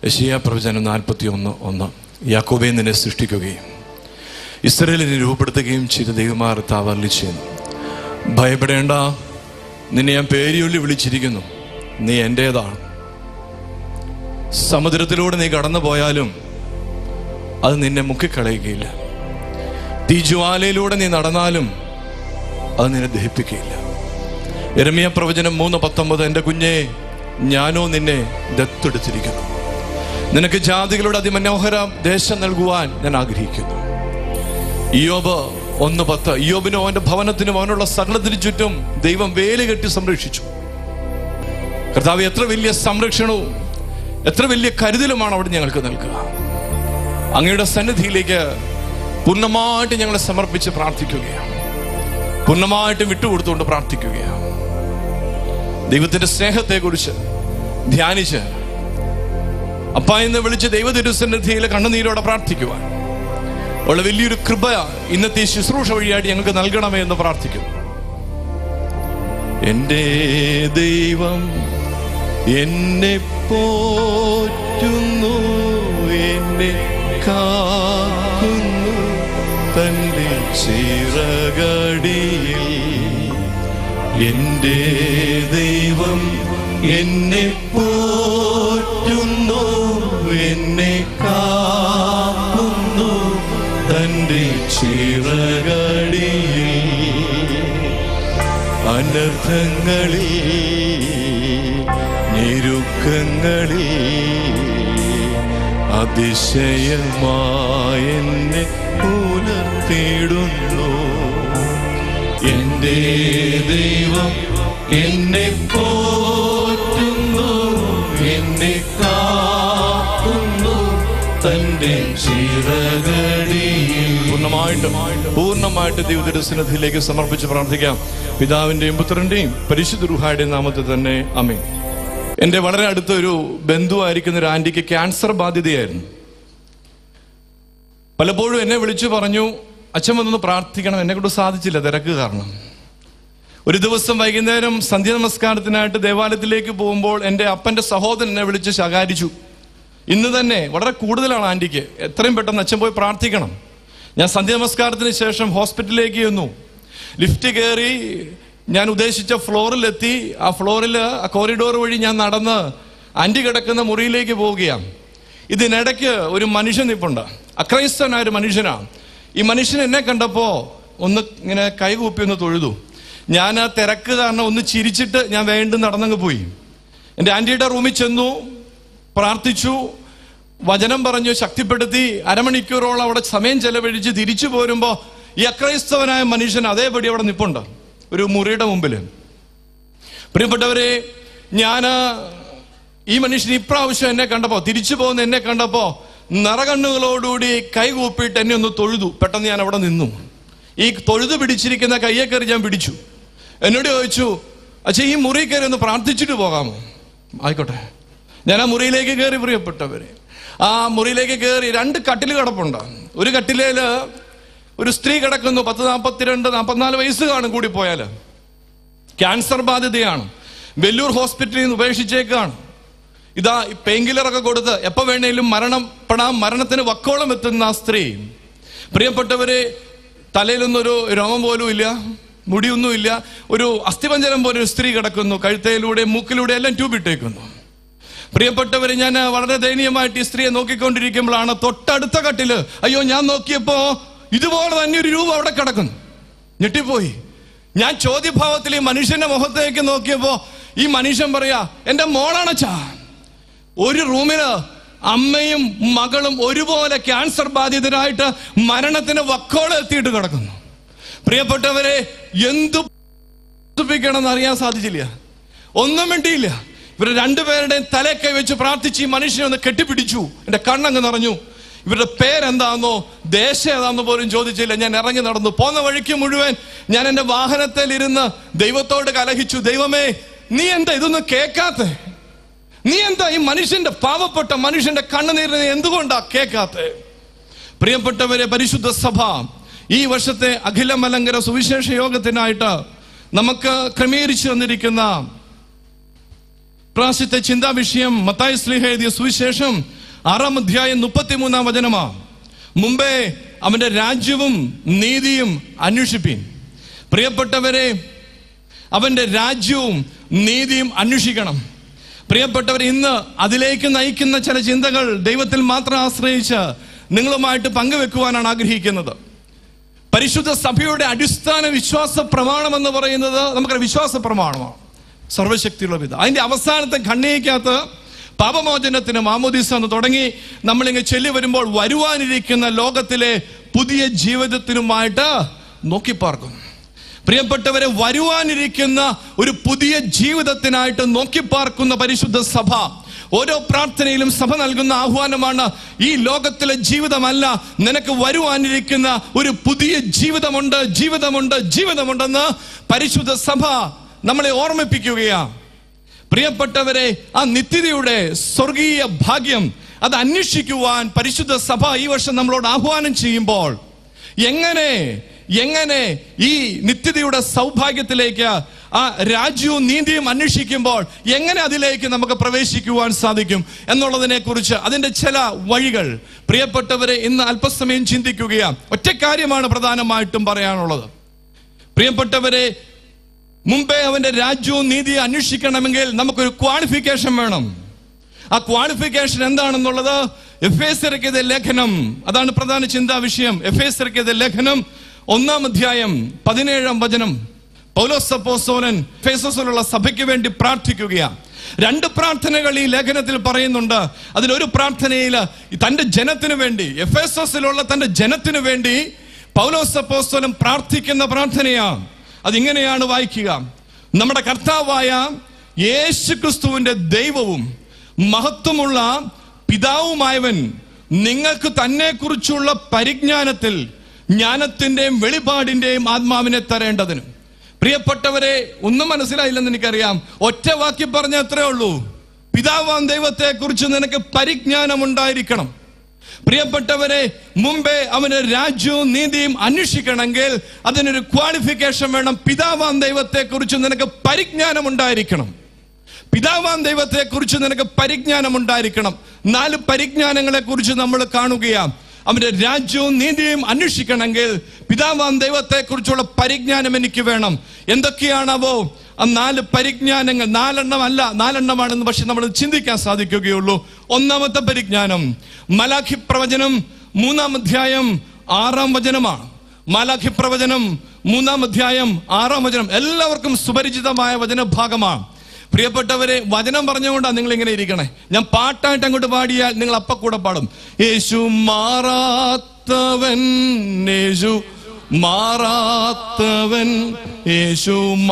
യശിയ പ്രവചനം നാൽപ്പത്തി ഒന്ന് ഒന്ന് യാക്കോബെ നിന്നെ സൃഷ്ടിക്കുകയും ഇസ്രയേലിനെ രൂപപ്പെടുത്തുകയും ചെയ്ത ദൈവമാർ താവർലി ചെയ്യുന്നു ഭയപ്പെടേണ്ട നിന്നെ ഞാൻ പേരിയൊല്ലി വിളിച്ചിരിക്കുന്നു നീ എൻ്റേതാണ് സമുദ്രത്തിലൂടെ നീ കടന്നു പോയാലും അത് നിന്നെ മുക്കിക്കളയുകയില്ല തീജ്വാലയിലൂടെ നീ നടന്നാലും അത് നിന്നെ ദഹിപ്പിക്കുകയില്ല എരമിയ പ്രവചനം മൂന്ന് പത്തൊമ്പത് എൻ്റെ കുഞ്ഞെ ഞാനോ നിന്നെ ദത്തെടുത്തിരിക്കുന്നു നിനക്ക് ജാതികളുടെ അതിമനോഹര ദേശം നൽകുവാൻ ഞാൻ ആഗ്രഹിക്കുന്നു ഇയോബ് ഒന്ന് പത്ത് ഇയോബിനും അവന്റെ ഭവനത്തിനും അവനുള്ള സകലത്തിനു ചുറ്റും ദൈവം വേലി കെട്ടി സംരക്ഷിച്ചു കർത്താവ് എത്ര വലിയ സംരക്ഷണവും എത്ര വലിയ കരുതലുമാണ് അവിടെ ഞങ്ങൾക്ക് നൽകുക അങ്ങയുടെ സന്നിധിയിലേക്ക് പൂർണ്ണമായിട്ട് ഞങ്ങളെ സമർപ്പിച്ച് പ്രാർത്ഥിക്കുകയാണ് പൂർണ്ണമായിട്ട് വിട്ടുകൊടുത്തുകൊണ്ട് പ്രാർത്ഥിക്കുകയാണ് ദൈവത്തിന്റെ സ്നേഹത്തെക്കുറിച്ച് ധ്യാനിച്ച് അപ്പ എന്ന് വിളിച്ച് ദൈവ തിരുസന്നിധിയിൽ കണ്ണുനീരോടെ പ്രാർത്ഥിക്കുവാൻ ഉള്ള വലിയൊരു കൃപ ഇന്നത്തെ ഈ ശുശ്രൂഷ വഴിയായിട്ട് ഞങ്ങൾക്ക് നൽകണമേ എന്ന് പ്രാർത്ഥിക്കുന്നു എൻ്റെ ദൈവം എന്നെ പോറ്റുന്നു എന്നെ കാക്കുന്നു തൻ്റെ ചിറകടിയിൽ എൻ്റെ ദൈവം എന്നെ പോറ്റുന്നു എന്നെ കാക്കുന്നു തൻ്റെ ചിറകടിയിൽ അനർത്ഥങ്ങളിൽ ഞെരുക്കങ്ങളിൽ അതിശയമായെന്നെ പുലർത്തിയിടുന്നു എൻ്റെ ദൈവം എന്നെ പോറ്റുന്നു എന്നെ കാക്കുന്നു തൻ്റെ ചിറകടിയിൽ പൂർണ്ണമായിട്ടും പൂർണ്ണമായിട്ട് ദൈവദർശനത്തിലേക്ക് സമർപ്പിച്ച് പ്രാർത്ഥിക്കാം പിതാവിന്റെയും പുത്രന്റെയും പരിശുദ്ധ റുഹായുടെയും നാമത്തിൽ തന്നെ അമേ എൻ്റെ വളരെ അടുത്തൊരു ബന്ധുവായിരിക്കുന്ന ഒരു ആന്റിക്ക് ക്യാൻസർ ബാധിതയായിരുന്നു പലപ്പോഴും എന്നെ വിളിച്ചു പറഞ്ഞു അച്ഛൻ വന്നൊന്ന് പ്രാർത്ഥിക്കണം എന്നെ കൊണ്ട് സാധിച്ചില്ല തിരക്ക് കാരണം ഒരു ദിവസം വൈകുന്നേരം സന്ധ്യ നമസ്കാരത്തിനായിട്ട് ദേവാലയത്തിലേക്ക് പോകുമ്പോൾ എൻ്റെ അപ്പൻ്റെ സഹോദരൻ എന്നെ വിളിച്ച് ശകാരിച്ചു ഇന്ന് തന്നെ വളരെ കൂടുതലാണ് ആന്റിക്ക് എത്രയും പെട്ടെന്ന് അച്ഛൻ പോയി പ്രാർത്ഥിക്കണം ഞാൻ സന്ധ്യ നമസ്കാരത്തിന് ശേഷം ഹോസ്പിറ്റലിലേക്ക് ചെന്നു ലിഫ്റ്റ് കയറി ഞാൻ ഉദ്ദേശിച്ച ഫ്ലോറിലെത്തി ആ ഫ്ലോറിൽ ആ കോറിഡോർ വഴി ഞാൻ നടന്ന് ആന്റി കിടക്കുന്ന മുറിയിലേക്ക് പോവുകയാണ് ഇതിനിടയ്ക്ക് ഒരു മനുഷ്യൻ നിപ്പുണ്ട് അക്രൈസ്തവനായ ഒരു മനുഷ്യനാണ് ഈ മനുഷ്യൻ എന്നെ കണ്ടപ്പോ ഒന്ന് ഇങ്ങനെ കൈകൂപ്പി ഒന്ന് തൊഴുതു ഞാൻ ആ തിരക്ക് കാരണം ഒന്ന് ചിരിച്ചിട്ട് ഞാൻ വേണ്ടും നടന്നങ്ങ് പോയി എൻ്റെ ആന്റിയുടെ റൂമിൽ ചെന്നു പ്രാർത്ഥിച്ചു വചനം പറഞ്ഞു ശക്തിപ്പെടുത്തി അരമണിക്കൂറോളം അവിടെ സമയം ചെലവഴിച്ച് തിരിച്ചു പോരുമ്പോ ഈ അക്രൈസ്തവനായ മനുഷ്യൻ അതേപടി അവിടെ നിപ്പുണ്ട് ഒരു മുറിയുടെ മുമ്പിൽ പ്രിയപ്പെട്ടവരെ ഞാൻ ഈ മനുഷ്യൻ ഇപ്രാവശ്യം എന്നെ കണ്ടപ്പോ തിരിച്ചു പോകുന്ന എന്നെ കണ്ടപ്പോ നിറകണ്ണുകളോടുകൂടി കൈകൂപ്പിയിട്ട് എന്നെ ഒന്ന് തൊഴുതു പെട്ടെന്ന് ഞാൻ അവിടെ നിന്നു ഈ തൊഴുതു പിടിച്ചിരിക്കുന്ന കയ്യെ കയറി ഞാൻ പിടിച്ചു എന്നോട് ചോദിച്ചു അച്ഛാ ഈ മുറി കയറി ഒന്ന് പ്രാർത്ഥിച്ചിട്ട് പോകാമോ ആയിക്കോട്ടെ ഞാൻ ആ മുറിയിലേക്ക് കയറി പ്രിയപ്പെട്ടവരെ ആ മുറിയിലേക്ക് കയറി രണ്ട് കട്ടിൽ കിടപ്പുണ്ട് ഒരു കട്ടിലേല് ഒരു സ്ത്രീ കിടക്കുന്നു പത്ത് നാൽപ്പത്തിരണ്ട് നാൽപ്പത്തിനാല് വയസ്സ് കാണും കൂടി പോയാല് ക്യാൻസർ ബാധിതയാണ് വെല്ലൂർ ഹോസ്പിറ്റലിൽ നിന്ന് ഉപേക്ഷിച്ചേക്കാണ് ഇതാ പെയിൻ കില്ലറൊക്കെ കൊടുത്ത് എപ്പോ വേണേലും മരണപ്പെടാം മരണത്തിന് വക്കോളം എത്തുന്ന ആ സ്ത്രീ പ്രിയപ്പെട്ടവരെ തലയിലൊന്നൊരു രോമം പോലും ഇല്ല മുടിയൊന്നുമില്ല ഒരു അസ്ഥിപഞ്ചരം പോലെ ഒരു സ്ത്രീ കിടക്കുന്നു കഴുത്തയിലൂടെ മൂക്കിലൂടെ എല്ലാം ട്യൂബ് ഇട്ടേക്കുന്നു പ്രിയപ്പെട്ടവരെ ഞാൻ വളരെ ദയനീയമായിട്ട് ഈ സ്ത്രീയെ നോക്കിക്കൊണ്ടിരിക്കുമ്പോഴാണ് തൊട്ടടുത്ത കട്ടില് അയ്യോ ഞാൻ നോക്കിയപ്പോ ഇതുപോലെ തന്നെ ഒരു രൂപം അവിടെ കിടക്കുന്നു ഞെട്ടിപ്പോയി ഞാൻ ചോദ്യഭാവത്തിൽ ഈ മനുഷ്യന്റെ മുഖത്തേക്ക് നോക്കിയപ്പോ ഈ മനുഷ്യൻ പറയാ എന്റെ മോളാണച്ചാ ഒരു റൂമില് അമ്മയും മകളും ഒരുപോലെ ക്യാൻസർ ബാധിതരായിട്ട് മരണത്തിന് വക്കോളം എത്തിയിട്ട് കിടക്കുന്നു പ്രിയപ്പെട്ടവരെ എന്തു എന്ന് അറിയാൻ സാധിച്ചില്ല ഒന്നും വേണ്ടിയില്ല ഇവർ രണ്ടുപേരുടെയും തലേ കൈ വെച്ച് പ്രാർത്ഥിച്ച് ഈ മനുഷ്യനെ ഒന്ന് കെട്ടിപ്പിടിച്ചു എന്റെ കണ്ണങ്ങ് നിറഞ്ഞു ഇവരുടെ പേരെന്താണെന്നോ ദേശം ഏതാണെന്നോ പോലും ചോദിച്ചില്ല ഞാൻ ഇറങ്ങി നടന്നു പോന്ന വഴിക്ക് മുഴുവൻ ഞാൻ എന്റെ വാഹനത്തിൽ ഇരുന്ന് ദൈവത്തോട് കലഹിച്ചു ദൈവമേ നീ എന്താ ഇതൊന്നും കേൾക്കാത്തെ നീ എന്താ ഈ മനുഷ്യന്റെ പാവപ്പെട്ട മനുഷ്യന്റെ കണ്ണുനീരിനെ എന്തുകൊണ്ടാ കേൾക്കാത്തെ പ്രിയപ്പെട്ടവരെ പരിശുദ്ധ സഭ ഈ വർഷത്തെ അഖില മലങ്കര സുവിശേഷ യോഗത്തിനായിട്ട് നമുക്ക് ക്രമീകരിച്ചു തന്നിരിക്കുന്ന പ്രാവശ്യത്തെ ചിന്താ വിഷയം മത്തായി സ്ലീഹ എഴുതിയ സുവിശേഷം ആറാം അധ്യായം മുപ്പത്തിമൂന്നാം വചനമാ മുമ്പേ അവന്റെ രാജ്യവും നീതിയും അന്വേഷിപ്പീൻ പ്രിയപ്പെട്ടവരെ അവന്റെ രാജ്യവും നീതിയും അന്വേഷിക്കണം പ്രിയപ്പെട്ടവർ ഇന്ന് അതിലേക്ക് നയിക്കുന്ന ചില ചിന്തകൾ ദൈവത്തിൽ മാത്രം ആശ്രയിച്ച് നിങ്ങളുമായിട്ട് പങ്കുവെക്കുവാനാണ് ആഗ്രഹിക്കുന്നത് പരിശുദ്ധ സഭയുടെ അടിസ്ഥാന വിശ്വാസ പ്രമാണം എന്ന് പറയുന്നത് നമുക്കൊരു വിശ്വാസ പ്രമാണമാണ് സർവശക്തിയുള്ള പിത അതിന്റെ അവസാനത്തെ ഖണ്ഡികയ്ക്കകത്ത് പാപമോചനത്തിന് മാമോദീസ എന്ന് തുടങ്ങി നമ്മളിങ്ങ് ചൊല്ലി വരുമ്പോൾ വരുവാനിരിക്കുന്ന ലോകത്തിലെ പുതിയ ജീവിതത്തിനുമായിട്ട് നോക്കിപ്പാർക്കും പ്രിയപ്പെട്ടവരെ വരുവാനിരിക്കുന്ന ഒരു പുതിയ ജീവിതത്തിനായിട്ട് നോക്കിപ്പാർക്കുന്ന പരിശുദ്ധ സഭ ഓരോ പ്രാർത്ഥനയിലും സഭ നൽകുന്ന ആഹ്വാനമാണ് ഈ ലോകത്തിലെ ജീവിതമല്ല നിനക്ക് വരുവാനിരിക്കുന്ന ഒരു പുതിയ ജീവിതമുണ്ട് ജീവിതമുണ്ട് ജീവിതമുണ്ടെന്ന് പരിശുദ്ധ സഭ നമ്മളെ ഓർമ്മിപ്പിക്കുകയാണ് പ്രിയപ്പെട്ടവരെ ആ നിത്യതയുടെ സ്വർഗീയ ഭാഗ്യം അത് അന്വേഷിക്കുവാൻ പരിശുദ്ധ സഭ ഈ വർഷം നമ്മളോട് ആഹ്വാനം ചെയ്യുമ്പോൾ എങ്ങനെ എങ്ങനെ ഈ നിത്യതയുടെ സൗഭാഗ്യത്തിലേക്ക് ആ രാജ്യവും നീതിയും അന്വേഷിക്കുമ്പോൾ എങ്ങനെ അതിലേക്ക് നമുക്ക് പ്രവേശിക്കുവാൻ സാധിക്കും എന്നുള്ളതിനെ കുറിച്ച് അതിന്റെ ചില വഴികൾ പ്രിയപ്പെട്ടവരെ ഇന്ന് അല്പസമയം ചിന്തിക്കുകയാണ് ഒറ്റ കാര്യമാണ് പ്രധാനമായിട്ടും പറയാനുള്ളത് പ്രിയപ്പെട്ടവരെ മുമ്പേ അവന്റെ രാജ്യവും നീതിയും അന്വേഷിക്കണമെങ്കിൽ നമുക്കൊരു ക്വാളിഫിക്കേഷൻ വേണം ആ ക്വാളിഫിക്കേഷൻ എന്താണെന്നുള്ളത് എഫ് എസ് ലേഖനം അതാണ് പ്രധാന ചിന്താ വിഷയം എഫ് എസ് ലേഖനം ഒന്നാം അധ്യായം പതിനേഴാം വചനം പൗലോസ് അപ്പോസ്തലൻ ഫേസസിലുള്ള സഭയ്ക്ക് വേണ്ടി പ്രാർത്ഥിക്കുകയാണ് രണ്ട് പ്രാർത്ഥനകൾ ഈ ലേഖനത്തിൽ പറയുന്നുണ്ട് അതിലൊരു പ്രാർത്ഥനയിൽ തന്റെ ജനത്തിനു വേണ്ടി എഫ് എസ് എസിലുള്ള തന്റെ ജനത്തിനു വേണ്ടി പൗലോസ് അപ്പോസ്തലൻ പ്രാർത്ഥിക്കുന്ന പ്രാർത്ഥനയാണ് അതിങ്ങനെയാണ് വായിക്കുക നമ്മുടെ കർത്താവായ യേശു ക്രിസ്തുവിന്റെ ദൈവവും മഹത്വമുള്ള പിതാവുമായവൻ നിങ്ങൾക്ക് തന്നെ കുറിച്ചുള്ള പരിജ്ഞാനത്തിൽ ജ്ഞാനത്തിന്റെയും വെളിപാടിന്റെയും ആത്മാവിനെ തരേണ്ടതിന് പ്രിയപ്പെട്ടവരെ ഒന്നും മനസ്സിലായില്ലെന്ന് എനിക്കറിയാം ഒറ്റ വാക്കി പറഞ്ഞ അത്രേ ഉള്ളൂ പിതാവാം ദൈവത്തെ കുറിച്ച് നിനക്ക് പരിജ്ഞാനം ഉണ്ടായിരിക്കണം പ്രിയപ്പെട്ടവരെ മുമ്പേ അവന് രാജ്യവും നീതിയും അന്വേഷിക്കണമെങ്കിൽ അതിനൊരു ക്വാളിഫിക്കേഷൻ വേണം പിതാവാം ദൈവത്തെ കുറിച്ച് നിനക്ക് പരിജ്ഞാനം ഉണ്ടായിരിക്കണം പിതാവാം ദൈവത്തെ കുറിച്ച് നിനക്ക് പരിജ്ഞാനം ഉണ്ടായിരിക്കണം നാല് പരിജ്ഞാനങ്ങളെ കുറിച്ച് നമ്മൾ കാണുകയാണ് അവന്റെ രാജ്യവും നീതിയും അന്വേഷിക്കണമെങ്കിൽ പിതാവാം ദൈവത്തെ കുറിച്ചുള്ള പരിജ്ഞാനം എനിക്ക് വേണം എന്തൊക്കെയാണവോ ആ നാല് പരിജ്ഞാനങ്ങൾ നാലെണ്ണം അല്ല നാലെണ്ണമാണെന്ന് പക്ഷെ നമ്മൾ ചിന്തിക്കാൻ സാധിക്കുകയുള്ളൂ ഒന്നാമത്തെ പരിജ്ഞാനം മലാഖി പ്രവചനം മൂന്നാം അധ്യായം ആറാം വചനമാണ് മാലാഖി പ്രവചനം മൂന്നാം അധ്യായം ആറാം വചനം എല്ലാവർക്കും സുപരിചിതമായ വചനഭാഗമാണ് പ്രിയപ്പെട്ടവരെ വചനം പറഞ്ഞുകൊണ്ടാണ് നിങ്ങൾ ഇങ്ങനെ ഇരിക്കണേ ഞാൻ പാട്ടായിട്ട് അങ്ങോട്ട് പാടിയാൽ നിങ്ങൾ അപ്പ കൂടെ പാടും യേശു മാറാത്തവൻ യേശു മാറാത്തവൻ യേശു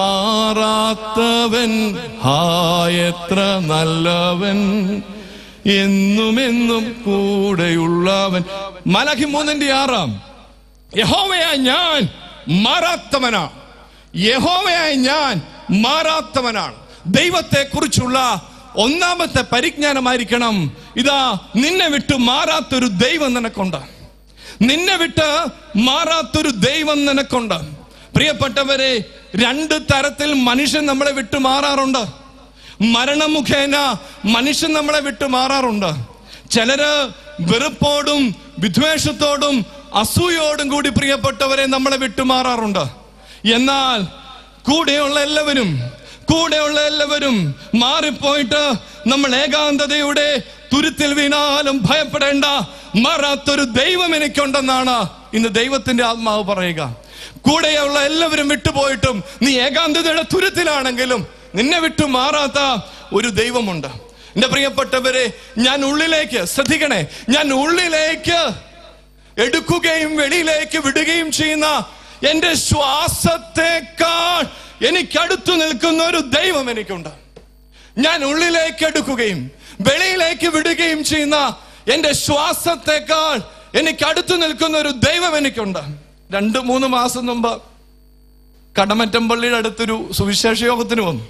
മാറാത്തവൻ ഹായത്ര നല്ലവൻ എന്നുമെന്നും കൂടെയുള്ളവൻ മലഹി മൂന്നിന്റെ ആറാം യഹോവയായ ഞാൻ മാറാത്തവനാണ് യഹോവയായ ഞാൻ മാറാത്തവനാണ് ദൈവത്തെ കുറിച്ചുള്ള ഒന്നാമത്തെ പരിജ്ഞാനമായിരിക്കണം ഇതാ നിന്നെ വിട്ട് മാറാത്തൊരു ദൈവം നിനക്കുണ്ട് നിന്നെ വിട്ട് മാറാത്തൊരു ദൈവം നിനക്കുണ്ട് പ്രിയപ്പെട്ടവരെ രണ്ട് തരത്തിൽ മനുഷ്യൻ നമ്മളെ വിട്ടു മാറാറുണ്ട് മരണം മുഖേന മനുഷ്യൻ നമ്മളെ വിട്ടു മാറാറുണ്ട് ചിലര് വെറുപ്പോടും വിദ്വേഷത്തോടും അസൂയോടും കൂടി പ്രിയപ്പെട്ടവരെ നമ്മളെ വിട്ടുമാറാറുണ്ട് എന്നാൽ കൂടെയുള്ള എല്ലാവരും കൂടെയുള്ള എല്ലാവരും മാറിപ്പോയിട്ട് നമ്മൾ ഏകാന്തതയുടെ തുരുത്തിൽ വീണാലും ഭയപ്പെടേണ്ട മാറാത്തൊരു ദൈവം എനിക്കുണ്ടെന്നാണ് ഇന്ന് ദൈവത്തിന്റെ ആത്മാവ് പറയുക കൂടെയുള്ള എല്ലാവരും വിട്ടുപോയിട്ടും നീ ഏകാന്തതയുടെ തുരുത്തിലാണെങ്കിലും നിന്നെ വിട്ടു മാറാത്ത ഒരു ദൈവമുണ്ട് എന്റെ പ്രിയപ്പെട്ടവരെ ഞാൻ ഉള്ളിലേക്ക് ശ്രദ്ധിക്കണേ ഞാൻ ഉള്ളിലേക്ക് എടുക്കുകയും വെളിയിലേക്ക് വിടുകയും ചെയ്യുന്ന എന്റെ ശ്വാസത്തെക്കാൾ എനിക്കടുത്തു നിൽക്കുന്ന ഒരു ദൈവം എനിക്കുണ്ട് ഞാൻ ഉള്ളിലേക്ക് എടുക്കുകയും വെളിയിലേക്ക് വിടുകയും ചെയ്യുന്ന എന്റെ ശ്വാസത്തെക്കാൾ എനിക്ക് അടുത്തു നിൽക്കുന്ന ഒരു ദൈവം എനിക്കുണ്ട് രണ്ട് മൂന്ന് മാസം മുമ്പ് കടമറ്റമ്പള്ളിയുടെ അടുത്തൊരു സുവിശേഷ യോഗത്തിന് വന്നു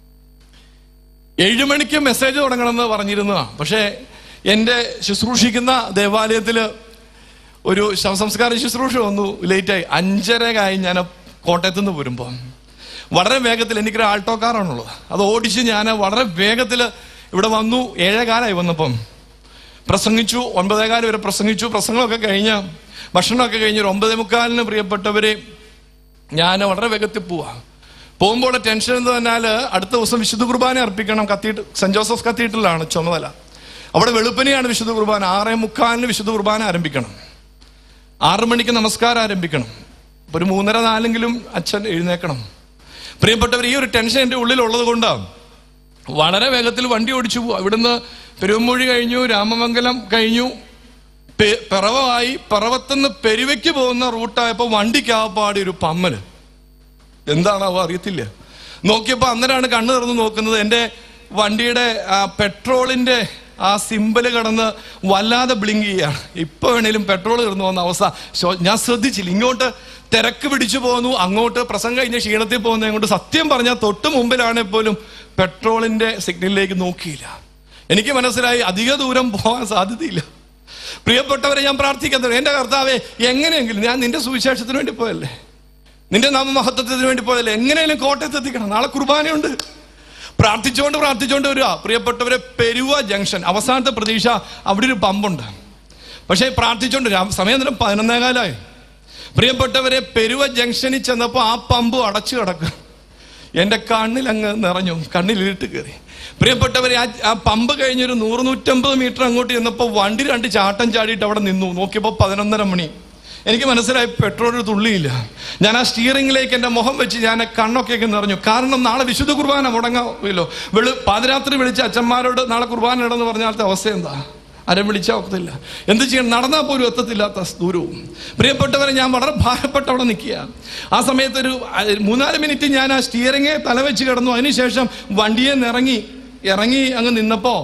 ഏഴു മണിക്ക് മെസ്സേജ് തുടങ്ങണമെന്ന് പറഞ്ഞിരുന്നതാ പക്ഷേ എൻ്റെ ശുശ്രൂഷിക്കുന്ന ദേവാലയത്തില് ഒരു ശവസംസ്കാര ശുശ്രൂഷ വന്നു ലേറ്റായി അഞ്ചര കഴിഞ്ഞ് ഞാൻ കോട്ടയത്ത് നിന്ന് വരുമ്പോൾ വളരെ വേഗത്തിൽ എനിക്കൊരു ആൾട്ടോ കാറാണുള്ളത് അത് ഓടിച്ച് ഞാൻ വളരെ വേഗത്തിൽ ഇവിടെ വന്നു ഏഴേകാലായി വന്നപ്പം പ്രസംഗിച്ചു ഒൻപതേകാല് വരെ പ്രസംഗിച്ചു പ്രസംഗമൊക്കെ കഴിഞ്ഞ് ഭക്ഷണമൊക്കെ കഴിഞ്ഞ് ഒരു ഒമ്പതേ മുക്കാലിന് പ്രിയപ്പെട്ടവരെ ഞാൻ വളരെ വേഗത്തിൽ പോവാ പോകുമ്പോൾ ടെൻഷൻ എന്ന് പറഞ്ഞാൽ അടുത്ത ദിവസം വിശുദ്ധ കുർബാന അർപ്പിക്കണം കത്തീട്ട് സെന്റ് ജോസഫ് കത്തീഡ്രലാണ് ചുമതല അവിടെ വെളുപ്പനെയാണ് വിശുദ്ധ കുർബാന ആറേ മുക്കാലിന് വിശുദ്ധ കുർബാന ആരംഭിക്കണം ആറു മണിക്ക് നമസ്കാരം ആരംഭിക്കണം അപ്പൊ ഒരു മൂന്നര നാലെങ്കിലും അച്ഛൻ എഴുന്നേക്കണം പ്രിയപ്പെട്ടവർ ഈ ഒരു ടെൻഷൻ എൻ്റെ ഉള്ളിലുള്ളത് കൊണ്ടാണ് വളരെ വേഗത്തിൽ വണ്ടി ഓടിച്ചു പോവാ ഇവിടുന്ന് പെരുവമ്പൊഴി കഴിഞ്ഞു രാമമംഗലം കഴിഞ്ഞു പെ- പിറവമായി പിറവത്തുനിന്ന് പെരുവയ്ക്ക് പോകുന്ന റൂട്ടായപ്പോ വണ്ടിക്കാപ്പാടി ഒരു പമ്മല് എന്താണാവോ അറിയത്തില്ല നോക്കിയപ്പോ അന്നേരമാണ് കണ്ണു തുറന്ന് നോക്കുന്നത് എൻ്റെ വണ്ടിയുടെ ആ പെട്രോളിന്റെ ആ സിമ്പല് കടന്ന് വല്ലാതെ ബ്ലിങ്ക് ചെയ്യാണ് ഇപ്പൊ വേണേലും പെട്രോൾ തീർന്നു പോകുന്ന അവസ്ഥ ശോ- ഞാൻ ശ്രദ്ധിച്ചില്ല ഇങ്ങോട്ട് തിരക്ക് പിടിച്ചു പോകുന്നു അങ്ങോട്ട് പ്രസംഗം കഴിഞ്ഞ ക്ഷീണത്തിൽ പോകുന്നത് കൊണ്ട് സത്യം പറഞ്ഞാൽ തൊട്ട് മുമ്പിലാണെങ്കിൽ പോലും പെട്രോളിന്റെ സിഗ്നലിലേക്ക് നോക്കിയില്ല എനിക്ക് മനസ്സിലായി അധിക ദൂരം പോകാൻ സാധ്യതയില്ല പ്രിയപ്പെട്ടവരെ ഞാൻ പ്രാർത്ഥിക്കുന്നത് എന്റെ കർത്താവെ എങ്ങനെയെങ്കിലും ഞാൻ നിന്റെ സുവിശേഷത്തിന് വേണ്ടി പോയല്ലേ നിന്റെ നാമമഹത്വത്തിന് വേണ്ടി പോയല്ലേ എങ്ങനെയും കോട്ടയത്ത് എത്തിക്കണം നാളെ കുർബാനയുണ്ട് പ്രാർത്ഥിച്ചുകൊണ്ട് പ്രാർത്ഥിച്ചുകൊണ്ട് വരിക പ്രിയപ്പെട്ടവരെ പെരുവ ജംഗ്ഷൻ അവസാനത്തെ പ്രതീക്ഷ അവിടെ ഒരു പമ്പുണ്ട് പക്ഷേ പ്രാർത്ഥിച്ചുകൊണ്ട് രാ- സമയം നേരം പതിനൊന്നേകാലായി പ്രിയപ്പെട്ടവരെ പെരുവ ജംഗ്ഷനിൽ ചെന്നപ്പോൾ ആ പമ്പ് അടച്ചു കിടക്കുക എന്റെ കണ്ണിൽ അങ്ങ് നിറഞ്ഞു കണ്ണിൽ ഇരുട്ട് കയറി പ്രിയപ്പെട്ടവരെ ആ ആ പമ്പ് കഴിഞ്ഞൊരു നൂറ് നൂറ്റമ്പത് മീറ്റർ അങ്ങോട്ട് ചെന്നപ്പോൾ വണ്ടി രണ്ട് ചാട്ടം ചാടിയിട്ട് അവിടെ നിന്നു നോക്കിയപ്പോൾ പതിനൊന്നര മണി എനിക്ക് മനസ്സിലായി പെട്രോൾ ഒരു തുള്ളിയില്ല ഞാൻ ആ സ്റ്റിയറിംഗിലേക്ക് എൻ്റെ മുഖം വെച്ച് ഞാൻ ആ കണ്ണൊക്കെ ഒക്കെ നിറഞ്ഞു കാരണം നാളെ വിശുദ്ധ കുർബാന മുടങ്ങാമല്ലോ വെളു പാതിരാത്രി വിളിച്ച് അച്ഛന്മാരോട് നാളെ കുർബാന ഇടന്ന് പറഞ്ഞാലത്തെ അവസ്ഥ എന്താ ആരും വിളിച്ചാൽ ഒക്കത്തില്ല എന്ത് ചെയ്യണം നടന്നാൽ പോലും എത്തത്തില്ലാത്ത ദൂരവും പ്രിയപ്പെട്ടവരെ ഞാൻ വളരെ ഭാരപ്പെട്ട് അവിടെ നിൽക്കുക ആ സമയത്ത് ഒരു അഹ് മൂന്നാല് മിനിറ്റ് ഞാൻ ആ സ്റ്റിയറിംഗെ തലവെച്ച് കിടന്നു അതിനുശേഷം വണ്ടിയെ നിറങ്ങി ഇറങ്ങി അങ്ങ് നിന്നപ്പോ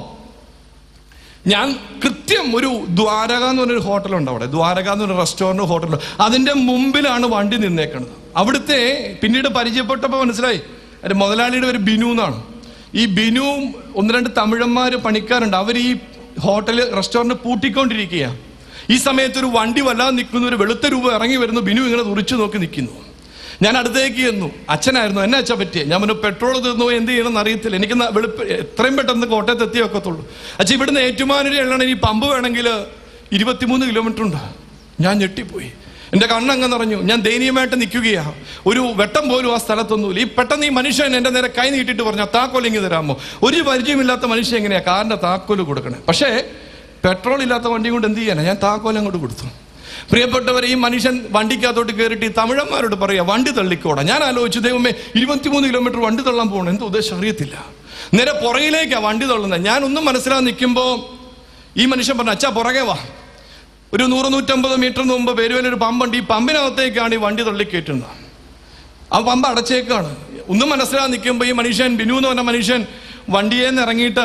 ഞാൻ കൃത്യം ഒരു ദ്വാരക എന്ന് പറഞ്ഞൊരു ഹോട്ടലുണ്ട് അവിടെ ദ്വാരക എന്ന് പറഞ്ഞ റെസ്റ്റോറൻറ്റ് ഹോട്ടലുണ്ട് അതിന്റെ മുമ്പിലാണ് വണ്ടി നിന്നേക്കുന്നത് അവിടുത്തെ പിന്നീട് പരിചയപ്പെട്ടപ്പോൾ മനസ്സിലായി അതിന്റെ മുതലാളിയുടെ ഒരു ബിനു എന്നാണ് ഈ ബിനുവും ഒന്ന് രണ്ട് തമിഴന്മാര് പണിക്കാരുണ്ട് അവർ ഈ ഹോട്ടൽ റെസ്റ്റോറൻറ്റ് പൂട്ടിക്കൊണ്ടിരിക്കുകയാണ് ഈ സമയത്ത് ഒരു വണ്ടി വല്ലാതെ നിൽക്കുന്നു ഒരു വെളുത്ത രൂപ ഇറങ്ങി വരുന്നു ബിനു ഇങ്ങനെ തുറിച്ചു നോക്കി നിൽക്കുന്നു ഞാൻ അടുത്തേക്ക് ചെന്നു അച്ഛനായിരുന്നു എന്നെ അച്ഛൻ പറ്റിയ ഞാൻ പറഞ്ഞു പെട്രോൾ തീർന്നു പോയി എന്ത് ചെയ്യണമെന്ന് അറിയത്തില്ല എനിക്ക് ന- വെളുപ്പ് എത്രയും പെട്ടെന്ന് കോട്ടയത്ത് എത്തിയേ ഒക്കത്തുള്ളൂ അച്ഛൻ ഇവിടുന്ന് ഏറ്റുമാനൂര് എള്ളണം ഈ പമ്പ് വേണമെങ്കിൽ ഇരുപത്തിമൂന്ന് കിലോമീറ്റർ ഉണ്ട് ഞാൻ ഞെട്ടിപ്പോയി എന്റെ കണ്ണങ്ങ് നിറഞ്ഞു ഞാൻ ദയനീയമായിട്ട് നിൽക്കുകയാ ഒരു വെട്ടം പോലും ആ സ്ഥലത്തൊന്നുമില്ല ഈ പെട്ടെന്ന് ഈ മനുഷ്യൻ എന്റെ നേരെ കൈ നീട്ടിട്ട് പറഞ്ഞു താക്കോൽ ഇങ്ങ് തരാമോ ഒരു പരിചയമില്ലാത്ത മനുഷ്യൻ എങ്ങനെയാ കാറിന്റെ താക്കോല് കൊടുക്കണേ പക്ഷേ പെട്രോൾ ഇല്ലാത്ത വണ്ടി കൊണ്ട് എന്ത് ചെയ്യാനാ ഞാൻ താക്കോൽ അങ്ങോട്ട് കൊടുത്തു പ്രിയപ്പെട്ടവർ ഈ മനുഷ്യൻ വണ്ടിക്കകത്തോട്ട് കയറിയിട്ട് ഈ തമിഴന്മാരോട് പറയാ വണ്ടി തള്ളിക്കോടാ ഞാൻ ആലോചിച്ചു ദൈവമേ ഇരുപത്തിമൂന്ന് കിലോമീറ്റർ വണ്ടി തള്ളാൻ പോകണം എന്ത് ഉദ്ദേശം അറിയത്തില്ല നേരെ പുറകിലേക്കാ വണ്ടി തള്ളുന്നത് ഞാൻ ഒന്നും മനസ്സിലാകാൻ നിൽക്കുമ്പോൾ ഈ മനുഷ്യൻ പറഞ്ഞു അച്ഛാ പുറകെ വാ ഒരു നൂറ് നൂറ്റമ്പത് മീറ്റർ മുമ്പ് പേരുവലൊരു പമ്പുണ്ട് ഈ പമ്പിനകത്തേക്കാണ് ഈ വണ്ടി തള്ളിക്കയറ്റുന്നത് ആ പമ്പ് അടച്ചേക്കാണ് ഒന്നും മനസ്സിലാകാൻ നിൽക്കുമ്പോൾ ഈ മനുഷ്യൻ ബിനു എന്ന് പറഞ്ഞ മനുഷ്യൻ വണ്ടിയിൽ നിന്ന് ഇറങ്ങിയിട്ട്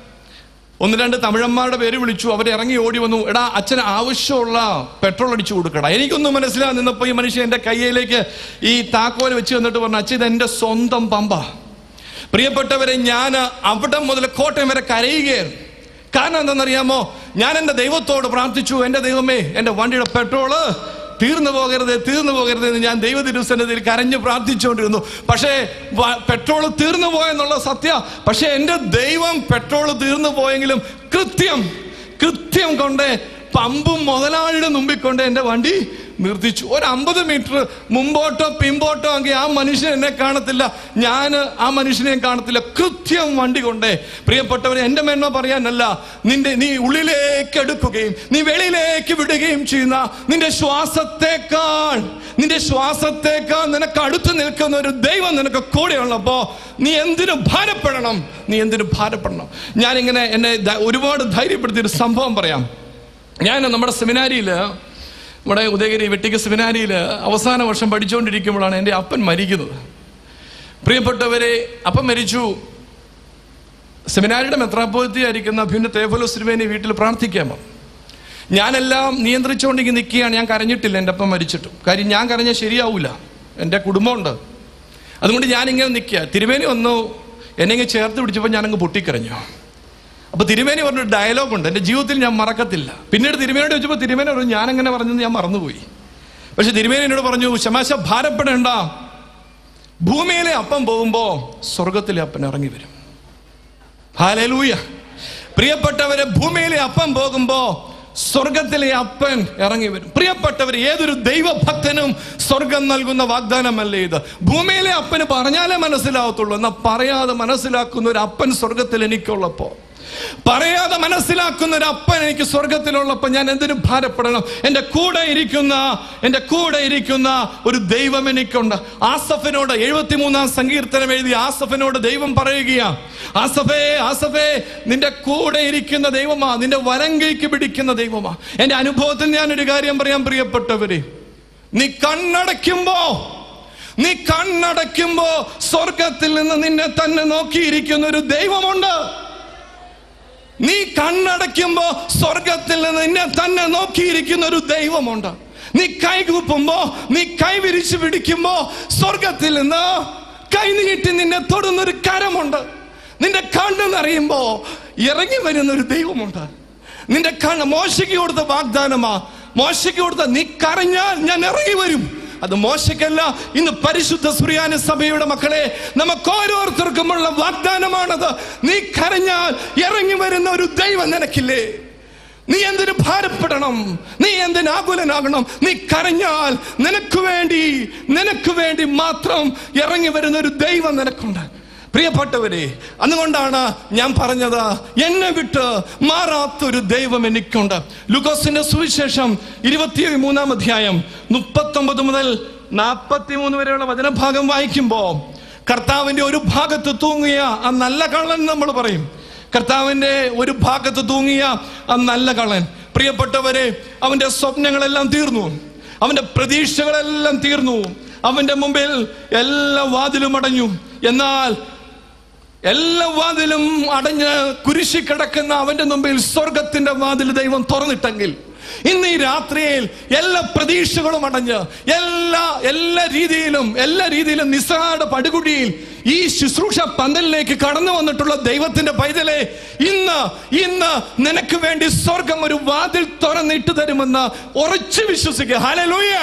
ഒന്ന് രണ്ട് തമിഴന്മാരുടെ പേര് വിളിച്ചു അവർ ഇറങ്ങി ഓടി വന്നു എടാ അച്ഛന് ആവശ്യമുള്ള പെട്രോൾ അടിച്ചു കൊടുക്കടാ എനിക്കൊന്നും മനസ്സിലാകാൻ നിന്നപ്പോൾ ഈ മനുഷ്യൻ എൻ്റെ കയ്യിലേക്ക് ഈ താക്കോൽ വെച്ച് തന്നിട്ട് പറഞ്ഞു അച്ഛൻ ഇത് എൻ്റെ സ്വന്തം പമ്പ പ്രിയപ്പെട്ടവരെ ഞാൻ അവിടെ മുതൽ കോട്ടയം വരെ കരയുകയായിരുന്നു കാരണം എന്താണെന്നറിയാമോ ഞാൻ എൻ്റെ ദൈവത്തോട് പ്രാർത്ഥിച്ചു എൻ്റെ ദൈവമേ എൻ്റെ വണ്ടിയുടെ പെട്രോള് തീർന്നു പോകരുത് തീർന്നു പോകരുത് എന്ന് ഞാൻ ദൈവ തിരുസന്നിധിയിൽ കരഞ്ഞു പ്രാർത്ഥിച്ചുകൊണ്ടിരുന്നു പക്ഷേ വ- പെട്രോൾ തീർന്നു പോയെന്നുള്ള സത്യ പക്ഷേ എൻ്റെ ദൈവം പെട്രോൾ തീർന്നു പോയെങ്കിലും കൃത്യം കൃത്യം കൊണ്ട് പമ്പും മുതലാളിയുടെ മുമ്പിൽ കൊണ്ട് എൻ്റെ വണ്ടി നിർത്തിച്ചു ഒരു അമ്പത് മീറ്റർ മുമ്പോട്ടോ പിമ്പോട്ടോ എങ്കിൽ ആ മനുഷ്യൻ എന്നെ കാണത്തില്ല ഞാൻ ആ മനുഷ്യനെ കാണത്തില്ല കൃത്യം വണ്ടി കൊണ്ടേ പ്രിയപ്പെട്ടവരെ എൻ്റെ മേന്മ പറയാനല്ല നിന്റെ നീ ഉള്ളിലേക്ക് എടുക്കുകയും നീ വെളിയിലേക്ക് വിടുകയും ചെയ്യുന്ന നിന്റെ ശ്വാസത്തേക്കാൾ നിന്റെ ശ്വാസത്തേക്കാൾ നിനക്ക് അടുത്ത് നിൽക്കുന്ന ഒരു ദൈവം നിനക്ക് കൂടെയുള്ളപ്പോ നീ എന്തിനു ഭാരപ്പെടണം നീ എന്തിനു ഭാരപ്പെടണം ഞാനിങ്ങനെ എന്നെ ധ- ഒരുപാട് ധൈര്യപ്പെടുത്തിയ ഒരു സംഭവം പറയാം ഞാൻ നമ്മുടെ സെമിനാരിയിൽ നമ്മുടെ ഉദയഗിരി വെട്ടിക്ക സെമിനാരിയിൽ അവസാന വർഷം പഠിച്ചുകൊണ്ടിരിക്കുമ്പോഴാണ് എൻ്റെ അപ്പൻ മരിക്കുന്നത് പ്രിയപ്പെട്ടവരെ അപ്പൻ മരിച്ചു സെമിനാരിയുടെ മെത്രാപ്പോലത്തി ആയിരിക്കുന്ന അഭ്യുന്ന തേഫലോ സിരുവേനി വീട്ടിൽ പ്രാർത്ഥിക്കാൻ വന്നു ഞാനെല്ലാം നിയന്ത്രിച്ചുകൊണ്ടിങ്ങനെ നിൽക്കുകയാണ് ഞാൻ കരഞ്ഞിട്ടില്ല എൻ്റെ അപ്പം മരിച്ചിട്ടും കാര്യം ഞാൻ കരഞ്ഞാൽ ശരിയാവൂല എൻ്റെ കുടുംബമുണ്ട് അതുകൊണ്ട് ഞാനിങ്ങനെ നിൽക്കുക തിരുവേനി വന്നു എന്നെ ഇങ്ങനെ ചേർത്ത് പിടിച്ചപ്പോൾ ഞാനങ്ങ് പൊട്ടിക്കരഞ്ഞു അപ്പൊ തിരുമേനി പറഞ്ഞൊരു ഡയലോഗ് ഉണ്ട് എൻ്റെ ജീവിതത്തിൽ ഞാൻ മറക്കത്തില്ല പിന്നീട് തിരുമേനോട് ചോദിച്ചപ്പോൾ തിരുമേനി പറഞ്ഞു ഞാൻ അങ്ങനെ പറഞ്ഞത് ഞാൻ മറന്നുപോയി പക്ഷെ തിരുമേനി എന്നോട് പറഞ്ഞു ശമാശ ഭാരപ്പെടേണ്ട ഭൂമിയിലെ അപ്പം പോകുമ്പോ സ്വർഗത്തിലെ അപ്പൻ ഇറങ്ങി വരും ഹാലൂയ പ്രിയപ്പെട്ടവരെ ഭൂമിയിലെ അപ്പം പോകുമ്പോ സ്വർഗത്തിലെ അപ്പൻ ഇറങ്ങി വരും പ്രിയപ്പെട്ടവർ ഏതൊരു ദൈവഭക്തനും സ്വർഗം നൽകുന്ന വാഗ്ദാനമല്ലേ ഇത് ഭൂമിയിലെ അപ്പന് പറഞ്ഞാലേ മനസ്സിലാവത്തുള്ളൂ എന്നാൽ പറയാതെ മനസ്സിലാക്കുന്ന ഒരു അപ്പൻ സ്വർഗത്തിൽ എനിക്കുള്ളപ്പോ പറയാതെ മനസ്സിലാക്കുന്ന ഒരു അപ്പൻ എനിക്ക് സ്വർഗത്തിലുള്ളപ്പോൾ ഞാൻ എന്തിനു ഭാരപ്പെടണം എൻ്റെ കൂടെ ഇരിക്കുന്ന എൻ്റെ കൂടെ ഇരിക്കുന്ന ഒരു ദൈവം എനിക്കുണ്ട് ആസഫിനോട് എഴുപത്തിമൂന്നാം സങ്കീർത്തനം എഴുതി ആസഫിനോട് ദൈവം പറയുകയാ ആസഫേ ആസഫേ നിന്റെ കൂടെ ഇരിക്കുന്ന ദൈവമാ നിന്റെ വലങ്കയ്ക്ക് പിടിക്കുന്ന ദൈവമാ എൻ്റെ അനുഭവത്തിൽ ഞാൻ ഒരു കാര്യം പറയാൻ പ്രിയപ്പെട്ടവരെ നീ കണ്ണടയ്ക്കുമ്പോ നീ കണ്ണടയ്ക്കുമ്പോ സ്വർഗത്തിൽ നിന്ന് നിന്നെ തന്നെ നോക്കിയിരിക്കുന്ന ഒരു ദൈവമുണ്ട് നീ കണ്ണടയ്ക്കുമ്പോ സ്വർഗത്തിൽ നിന്ന് നിന്നെ തന്നെ നോക്കിയിരിക്കുന്ന ഒരു ദൈവമുണ്ട് നീ കൈകൂപ്പുമ്പോ നീ കൈ വിരിച്ചു പിടിക്കുമ്പോ സ്വർഗത്തിൽ നിന്ന് കൈ നീട്ടി നിന്നെ തൊടുന്ന ഒരു കരമുണ്ട് നിന്റെ കണ്ണ് നിറയുമ്പോ ഇറങ്ങി വരുന്ന ഒരു ദൈവമുണ്ട് നിന്റെ കണ്ണ് മോശയ്ക്ക് കൊടുത്ത വാഗ്ദാനമാ മോശയ്ക്ക് കൊടുത്ത നീ കരഞ്ഞാൽ ഞാൻ ഇറങ്ങി വരും അത് മോശയ്ക്കല്ല ഇന്ന് പരിശുദ്ധ സുറിയാന സഭയുടെ മക്കളെ നമുക്ക് ഓരോരുത്തർക്കുമുള്ള വാഗ്ദാനമാണത് നീ കരഞ്ഞാൽ ഇറങ്ങി വരുന്ന ഒരു ദൈവം നിനക്കില്ലേ നീ എന്തിനു ഭാരപ്പെടണം നീ എന്തിനു ആകുലനാകണം നീ കരഞ്ഞാൽ നിനക്ക് വേണ്ടി നിനക്ക് വേണ്ടി മാത്രം ഇറങ്ങി വരുന്ന ഒരു ദൈവം നിനക്കുണ്ട് പ്രിയപ്പെട്ടവരെ അതുകൊണ്ടാണ് ഞാൻ പറഞ്ഞത് എന്നെ വിട്ട് മാറാത്തൊരു ദൈവം എനിക്കുണ്ട് ലുക്കോസിന്റെ സുവിശേഷം ഇരുപത്തി മൂന്നാം അധ്യായം മുപ്പത്തൊമ്പത് മുതൽ നാൽപ്പത്തി മൂന്ന് വരെയുള്ള വചനഭാഗം വായിക്കുമ്പോ കർത്താവിന്റെ ഒരു ഭാഗത്ത് തൂങ്ങിയ ആ നല്ല കള്ളൻ നമ്മൾ പറയും കർത്താവിന്റെ ഒരു ഭാഗത്ത് തൂങ്ങിയ ആ നല്ല കള്ളൻ പ്രിയപ്പെട്ടവരെ അവന്റെ സ്വപ്നങ്ങളെല്ലാം തീർന്നു അവന്റെ പ്രതീക്ഷകളെല്ലാം തീർന്നു അവന്റെ മുമ്പിൽ എല്ലാ വാതിലും അടഞ്ഞു എന്നാൽ എല്ലാ വാതിലും അടഞ്ഞ് കുരിശി കിടക്കുന്ന അവന്റെ മുമ്പിൽ സ്വർഗത്തിന്റെ വാതിൽ ദൈവം തുറന്നിട്ടെങ്കിൽ ഇന്ന് ഈ രാത്രിയിൽ എല്ലാ പ്രതീക്ഷകളും അടഞ്ഞ് എല്ലാ എല്ലാ രീതിയിലും എല്ലാ രീതിയിലും നിസ്സാര പടുകുടിയിൽ ഈ ശുശ്രൂഷ പന്തലിലേക്ക് കടന്നു വന്നിട്ടുള്ള ദൈവത്തിന്റെ പൈതലെ ഇന്ന് ഇന്ന് നിനക്ക് വേണ്ടി സ്വർഗം ഒരു വാതിൽ തുറന്നിട്ട് തരുമെന്ന് ഉറച്ചു വിശ്വസിക്കുക ഹല്ലേലൂയ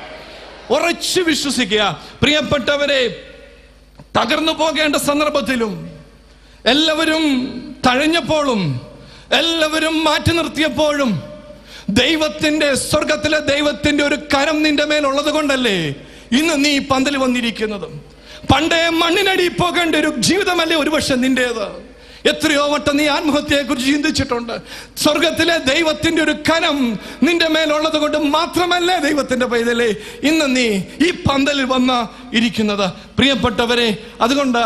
ഉറച്ചു വിശ്വസിക്കുക പ്രിയപ്പെട്ടവരെ തകർന്നു പോകേണ്ട സന്ദർഭത്തിലും എല്ലാവരും തഴഞ്ഞപ്പോഴും എല്ലാവരും മാറ്റി നിർത്തിയപ്പോഴും ദൈവത്തിന്റെ സ്വർഗത്തിലെ ദൈവത്തിന്റെ ഒരു കരം നിന്റെ മേൽ ഉള്ളത് കൊണ്ടല്ലേ ഇന്ന് നീ ഈ പന്തൽ വന്നിരിക്കുന്നത് പണ്ടേ മണ്ണിനടി പോകേണ്ട ഒരു ജീവിതമല്ലേ ഒരുപക്ഷെ നിന്റേത് എത്രയോ വട്ടം നീ ആത്മഹത്യയെ കുറിച്ച് ചിന്തിച്ചിട്ടുണ്ട് സ്വർഗത്തിലെ ദൈവത്തിന്റെ ഒരു കരം നിന്റെ മേലുള്ളത് കൊണ്ട് മാത്രമല്ലേ ദൈവത്തിന്റെ പൈതലേ ഇന്ന് നീ ഈ പന്തലിൽ വന്ന് ഇരിക്കുന്നത് പ്രിയപ്പെട്ടവരെ അതുകൊണ്ട്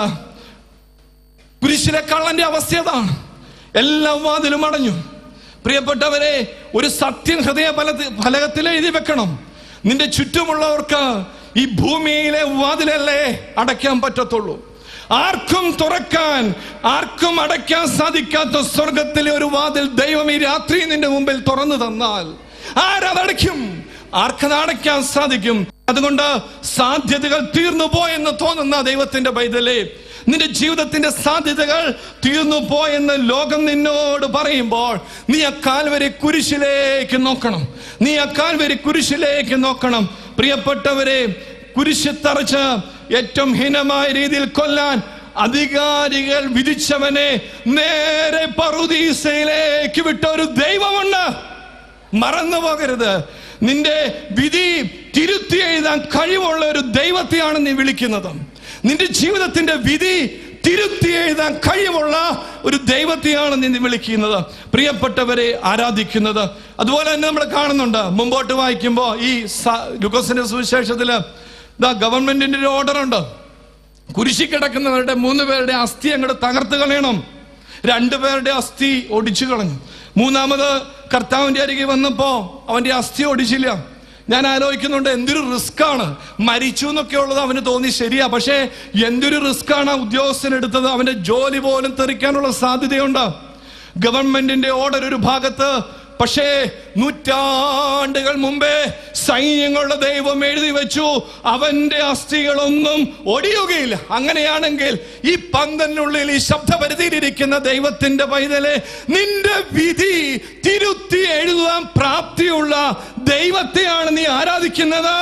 കുരിശിലെ കള്ളന്റെ അവസ്ഥ അതാണ് എല്ലാ വാതിലും അടഞ്ഞു പ്രിയപ്പെട്ടവരെ ഒരു സത്യം ഹൃദയ ഫലത്തിൽ ഫലകത്തിൽ എഴുതി വെക്കണം നിന്റെ ചുറ്റുമുള്ളവർക്ക് ഈ ഭൂമിയിലെ വാതിലല്ലേ അടയ്ക്കാൻ പറ്റത്തുള്ളൂ ആർക്കും തുറക്കാൻ ആർക്കും അടയ്ക്കാൻ സാധിക്കാത്ത സ്വർഗത്തിലെ ഒരു വാതിൽ ദൈവം ഈ രാത്രി നിന്റെ മുമ്പിൽ തുറന്നു തന്നാൽ ആരതടയ്ക്കും ആർക്കത് അടയ്ക്കാൻ സാധിക്കും അതുകൊണ്ട് സാധ്യതകൾ തീർന്നു പോയെന്ന് തോന്നുന്ന ദൈവത്തിന്റെ പൈതലേ നിന്റെ ജീവിതത്തിന്റെ സാധ്യതകൾ തീർന്നു പോയെന്ന് ലോകം നിന്നോട് പറയുമ്പോൾ നീ ആ കാൽവരി കുരിശിലേക്ക് നോക്കണം നീ ആ കാൽവരി കുരിശിലേക്ക് നോക്കണം പ്രിയപ്പെട്ടവരെ കുരിശ് തറച്ച് ഏറ്റവും ഹീനമായ രീതിയിൽ കൊല്ലാൻ അധികാരികൾ വിധിച്ചവനെ നേരെ പറുദീസയിലേക്ക് വിട്ട ഒരു ദൈവമുണ്ട് മറന്നു പോകരുത് നിന്റെ വിധി തിരുത്തി എഴുതാൻ കഴിവുള്ള ഒരു ദൈവത്തെയാണ് നീ വിളിക്കുന്നത് നിന്റെ ജീവിതത്തിന്റെ വിധി തിരുത്തി എഴുതാൻ കഴിവുള്ള ഒരു ദൈവത്തെയാണ് നീ വിളിക്കുന്നത് പ്രിയപ്പെട്ടവരെ ആരാധിക്കുന്നത് അതുപോലെ തന്നെ നമ്മൾ കാണുന്നുണ്ട് മുമ്പോട്ട് വായിക്കുമ്പോൾ ഈ സ- ലുക്കോസിന്റെ സുവിശേഷത്തില് ദാ ഗവൺമെന്റിന്റെ ഒരു ഓർഡർ ഉണ്ട് കുരിശി കിടക്കുന്നവരുടെ മൂന്ന് പേരുടെ അസ്ഥി അങ്ങോട്ട് തകർത്ത് കളയണം രണ്ടുപേരുടെ അസ്ഥി ഒടിച്ചു കളഞ്ഞു മൂന്നാമത് കർത്താവിന്റെ അരികെ വന്നപ്പോ അവന്റെ അസ്ഥി ഒടിച്ചില്ല ഞാൻ ആലോചിക്കുന്നുണ്ട് എന്തൊരു റിസ്ക് ആണ് മരിച്ചു എന്നൊക്കെ ഉള്ളത് അവന് തോന്നി ശരിയാ പക്ഷേ എന്തൊരു റിസ്ക് ആണ് ആ ഉദ്യോഗസ്ഥൻ എടുത്തത് അവന്റെ ജോലി പോലും തെറിക്കാനുള്ള സാധ്യതയുണ്ട് ഗവൺമെന്റിന്റെ ഓർഡർ ഒരു ഭാഗത്ത് പക്ഷേ നൂറ്റാണ്ടുകൾ മുമ്പേ സൈന്യങ്ങളുടെ ദൈവം എഴുതി വെച്ചു അവന്റെ അസ്ഥികളൊന്നും ഒടിയുകയില്ല അങ്ങനെയാണെങ്കിൽ ഈ പന്തലിനുള്ളിൽ ഈ ശബ്ദപരിധിയിലിരിക്കുന്ന ദൈവത്തിന്റെ പൈതലെ നിന്റെ വിധി തിരുത്തി എഴുതാൻ പ്രാപ്തിയുള്ള ദൈവത്തെയാണ് നീ ആരാധിക്കുന്നത്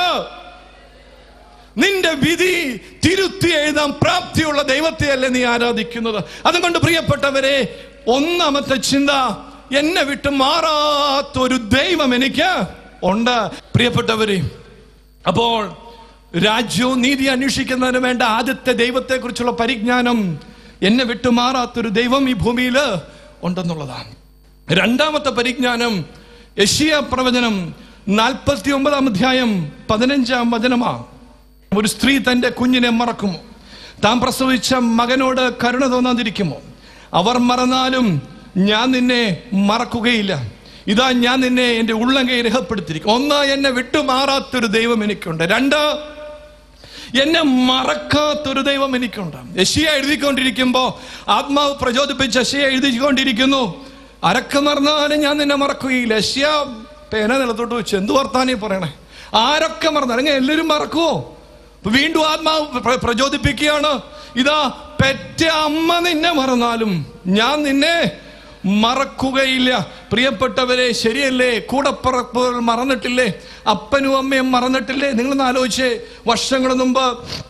നിന്റെ വിധി തിരുത്തി എഴുതാൻ പ്രാപ്തിയുള്ള ദൈവത്തെയല്ലേ നീ ആരാധിക്കുന്നത് അതുകൊണ്ട് പ്രിയപ്പെട്ടവരെ ഒന്നാമത്തെ ചിന്ത എന്നെ വിട്ട് മാറാത്തൊരു ദൈവം എനിക്ക് ഉണ്ട് പ്രിയപ്പെട്ടവരെ അപ്പോൾ രാജ്യവും നീതി അന്വേഷിക്കുന്നതിന് വേണ്ട ആദ്യത്തെ ദൈവത്തെ കുറിച്ചുള്ള പരിജ്ഞാനം എന്നെ വിട്ടു മാറാത്തൊരു ദൈവം ഈ ഭൂമിയിൽ ഉണ്ടെന്നുള്ളതാണ് രണ്ടാമത്തെ പരിജ്ഞാനം യഷിയ പ്രവചനം നാൽപ്പത്തി ഒമ്പതാം അധ്യായം പതിനഞ്ചാം വചനമാണ് ഒരു സ്ത്രീ തന്റെ കുഞ്ഞിനെ മറക്കുമോ താൻ പ്രസവിച്ച മകനോട് കരുണ തോന്നാതിരിക്കുമോ അവർ മറന്നാലും ഞാൻ നിന്നെ മറക്കുകയില്ല ഇതാ ഞാൻ നിന്നെ എന്റെ ഉള്ളങ്കൈ രേഖപ്പെടുത്തിയിരിക്കും ഒന്ന് എന്നെ വിട്ടുമാറാത്തൊരു ദൈവം എനിക്കുണ്ട് രണ്ട് എന്നെ മറക്കാത്തൊരു ദൈവം എനിക്കുണ്ട് യശിയ എഴുതിക്കൊണ്ടിരിക്കുമ്പോ ആത്മാവ് പ്രചോദിപ്പിച്ച് യശിയ എഴുതിക്കൊണ്ടിരിക്കുന്നു അരക്ക മറന്നാലും ഞാൻ നിന്നെ മറക്കുകയില്ല യശിയ പേന നിലത്തോട്ട് വെച്ച് എന്ത് വർത്താനീ പറയണേ ആരൊക്കെ മറന്നു അല്ലെങ്കിൽ എല്ലാവരും മറക്കുവോ അപ്പൊ വീണ്ടും ആത്മാവ് പ്ര- പ്രചോദിപ്പിക്കുകയാണ് ഇതാ പെറ്റ അമ്മ നിന്നെ മറന്നാലും ഞാൻ നിന്നെ മറക്കുകയില്ല പ്രിയപ്പെട്ടവരെ ശരിയല്ലേ കൂടപ്പറപ്പുകൾ മറന്നിട്ടില്ലേ അപ്പനും അമ്മയും മറന്നിട്ടില്ലേ നിങ്ങളൊന്ന് ആലോചിച്ചേ വർഷങ്ങൾ മുമ്പ്